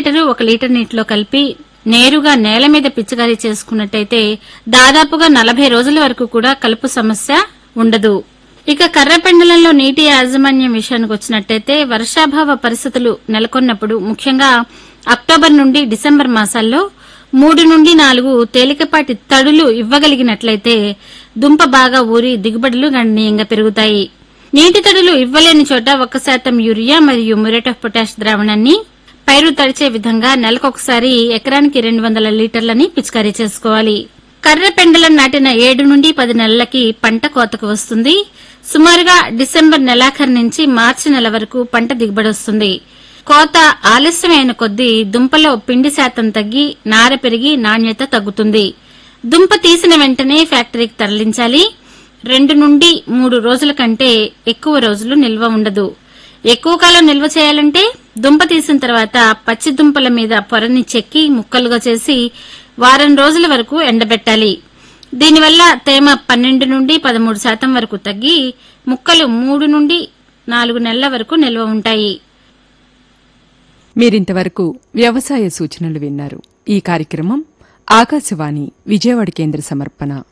litre ఒక litre నీటిలో కలిపి నేరుగా నేల మీద పిచికారీ చేసుకున్నట్టయితే దాదాపుగా నలభై రోజుల వరకు కూడా కలుపు సమస్య ఉండదు ఇక కర్రపెండలంలో నీటి యాజమాన్యం విషయానికి వచ్చినట్టయితే వర్షాభావ పరిస్థితులు నెలకొన్నప్పుడు ముఖ్యంగా అక్టోబర్ నుండి డిసెంబర్ మాసాల్లో మూడు నుండి నాలుగు తేలికపాటి తడులు ఇవ్వగలిగినట్లయితే దుంప బాగా ఊరి దిగుబడులు గణనీయంగా పెరుగుతాయి నీటి తడులు ఇవ్వలేని చోట ఒక శాతం యూరియా మరియు మ్యూరేట్ ఆఫ్ పొటాష్ ద్రావణాన్ని పైరు తడిచే విధంగా నెలకొకసారి ఎకరానికి రెండు వందల లీటర్లని పిచికారీ చేసుకోవాలి కర్ర పెండలం నాటిన ఏడు నుండి పది నెలలకి పంట కోతకు వస్తుంది సుమారుగా డిసెంబర్ నెలాఖరు నుంచి మార్చి నెల వరకు పంట దిగుబడి వస్తుంది కోత ఆలస్యమైన కొద్దీ దుంపలో పిండి శాతం తగ్గి నార పెరిగి నాణ్యత తగ్గుతుంది దుంప తీసిన వెంటనే ఫ్యాక్టరీకి తరలించాలి రెండు నుండి మూడు రోజుల కంటే ఎక్కువ రోజులు నిల్వ ఉండదు ఎక్కువ కాలం నిల్వ చేయాలంటే దుంప తీసిన తర్వాత పచ్చి దుంపల మీద పొరని చెక్కి ముక్కలుగా చేసి వారం రోజుల వరకు ఎండబెట్టాలి దీనివల్ల తేమ పన్నెండు నుండి పదమూడు శాతం వరకు తగ్గి ముక్కలు మూడు నుండి నాలుగు నెలల వరకు నిల్వ ఉంటాయి మీరింతవరకు వ్యవసాయ సూచనలు విన్నారు ఈ కార్యక్రమం ఆకాశవాణి విజయవాడ కేంద్ర సమర్పణ